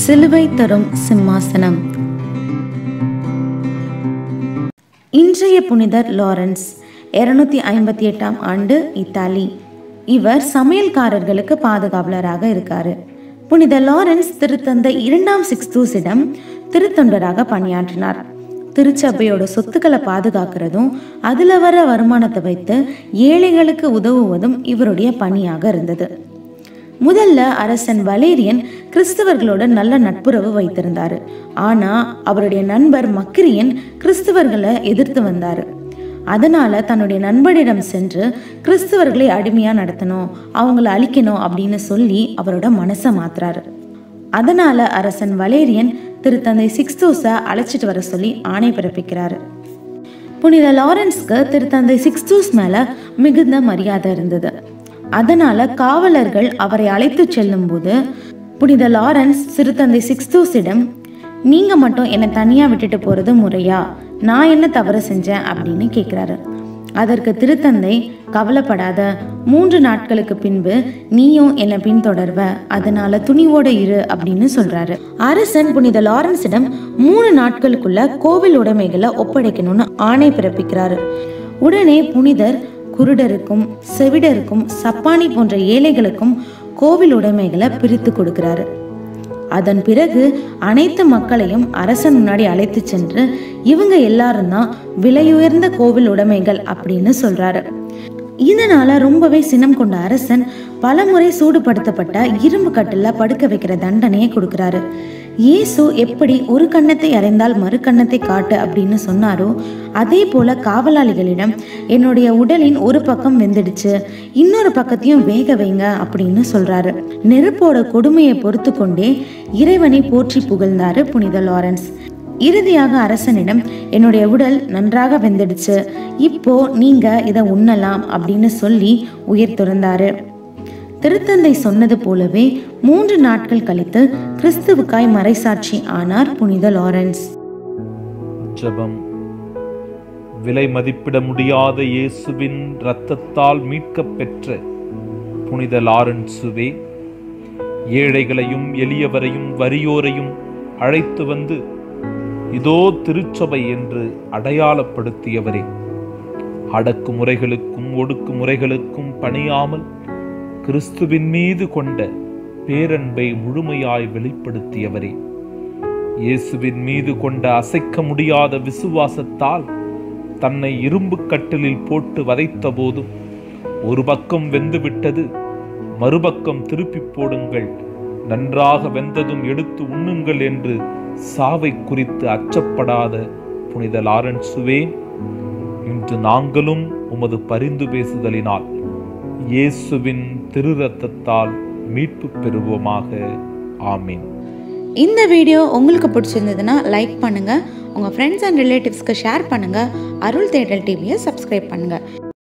சிலுவை தரும் சிம்மாசனம் இன்றைய புனிதர் லாரன்ஸ் இருநூத்தி ஐம்பத்தி எட்டாம் ஆண்டு இத்தாலி இவர் சமையல்காரர்களுக்கு பாதுகாவலராக இருக்காரு புனித லாரன்ஸ் திருத்தந்தை இரண்டாம் சிக்ஸ்தூஸிடம் திருத்தொண்டராக பணியாற்றினார் திருச்சபையோட சொத்துக்களை பாதுகாக்கிறதும் அதுல வர வருமானத்தை வைத்து ஏழைகளுக்கு உதவுவதும் இவருடைய பணியாக இருந்தது முதல்ல அரசன் வலேரியன் கிறிஸ்தவர்களோட நல்ல நட்புறவு வைத்திருந்தாரு ஆனா அவருடைய நண்பர் மக்கிரியன் கிறிஸ்தவர்களை எதிர்த்து வந்தாரு அதனால தன்னுடைய நண்பனிடம் சென்று கிறிஸ்தவர்களை அடிமையா நடத்தணும் அவங்கள அழிக்கணும் அப்படின்னு சொல்லி அவரோட மனசை மாத்துறாரு அதனால அரசன் வலேரியன் திருத்தந்தை சிக்ஸ்தோஸை அழைச்சிட்டு வர சொல்லி ஆணை பிறப்பிக்கிறாரு புனித லாரன்ஸ்க்கு திருத்தந்தை சிக்ஸ்தூஸ் மேல மிகுந்த மரியாதை இருந்தது அதனால காவலர்கள் அவரை அழைத்து செல்லும்போது புனித லாரன்ஸ் திருத்தந்தை சிக்ஸ்தூஸிடம் நீங்க மட்டும் என்னை தனியா விட்டுட்டு போறது முறையா நான் என்ன தவறு செஞ்சேன் அப்படின்னு கேட்குறாரு அதற்கு திருத்தந்தை கவலைப்படாத மூன்று நாட்களுக்கு பின்பு நீயும் என்னை பின்தொடர்வ அதனால துணிவோட இரு அப்படின்னு சொல்றாரு அரசன் புனித லாரன்ஸிடம் மூணு நாட்களுக்குள்ள கோவில் உடைமைகளை ஒப்படைக்கணும்னு ஆணை பிறப்பிக்கிறாரு உடனே புனிதர் குருடருக்கும் செவிடருக்கும் சப்பானி போன்ற ஏழைகளுக்கும் கோவில் உடைமைகளை பிரித்து கொடுக்கிறாரு அதன் பிறகு அனைத்து மக்களையும் அரசன் முன்னாடி அழைத்து சென்று இவங்க எல்லாரும் தான் விலையுயர்ந்த கோவில் உடைமைகள் அப்படின்னு சொல்றாரு இதனால ரொம்பவே சினம் கொண்ட அரசன் பலமுறை சூடுபடுத்தப்பட்ட இரும்பு கட்டில படுக்க வைக்கிற தண்டனையை கொடுக்கிறாரு இயேசு எப்படி ஒரு கன்னத்தை அறைந்தால் மறு கன்னத்தை காட்டு அப்படின்னு சொன்னாரோ அதே போல காவலாளிகளிடம் என்னுடைய உடலின் ஒரு பக்கம் வெந்துடுச்சு இன்னொரு பக்கத்தையும் வேக வைங்க அப்படின்னு சொல்றாரு நெருப்போட கொடுமையை பொறுத்து கொண்டே இறைவனை போற்றி புகழ்ந்தாரு புனித லாரன்ஸ் இறுதியாக அரசனிடம் என்னுடைய உடல் நன்றாக வெந்துடுச்சு இப்போ நீங்க இதை உண்ணலாம் அப்படின்னு சொல்லி உயிர் துறந்தாரு திருத்தந்தை சொன்னது போலவே மூன்று நாட்கள் கழித்து கிறிஸ்துவுக்காய் மறைசாட்சி ஆனார் புனித லாரன்ஸ் ஜெபம் விலை மதிப்பிட முடியாத இயேசுவின் இரத்தத்தால் மீட்கப் பெற்ற புனித லாரன்சுவே ஏழைகளையும் எளியவரையும் வறியோரையும் அழைத்து வந்து இதோ திருச்சபை என்று அடையாளப்படுத்தியவரே அடக்குமுறைகளுக்கும் ஒடுக்குமுறைகளுக்கும் பணியாமல் கிறிஸ்துவின் மீது கொண்ட பேரன்பை முழுமையாய் வெளிப்படுத்தியவரே இயேசுவின் மீது கொண்ட அசைக்க முடியாத விசுவாசத்தால் தன்னை இரும்பு கட்டிலில் போட்டு வதைத்த போதும் ஒரு பக்கம் வெந்துவிட்டது மறுபக்கம் திருப்பி போடுங்கள் நன்றாக வெந்ததும் எடுத்து உண்ணுங்கள் என்று சாவை குறித்து அச்சப்படாத புனித லாரன்சுவே இன்று நாங்களும் உமது பரிந்து பேசுதலினால் இயேசுவின் திரு ரத்தத்தால் மீட்பு பெறுவோமாக ஆமீன் இந்த வீடியோ உங்களுக்கு பிடிச்சிருந்ததுன்னா லைக் பண்ணுங்க உங்க ஃப்ரெண்ட்ஸ் அண்ட் ரிலேட்டிவ்ஸ்க்கு ஷேர் பண்ணுங்க அருள் தேடல் டிவியை சப்ஸ்கிரைப் பண்ணுங்க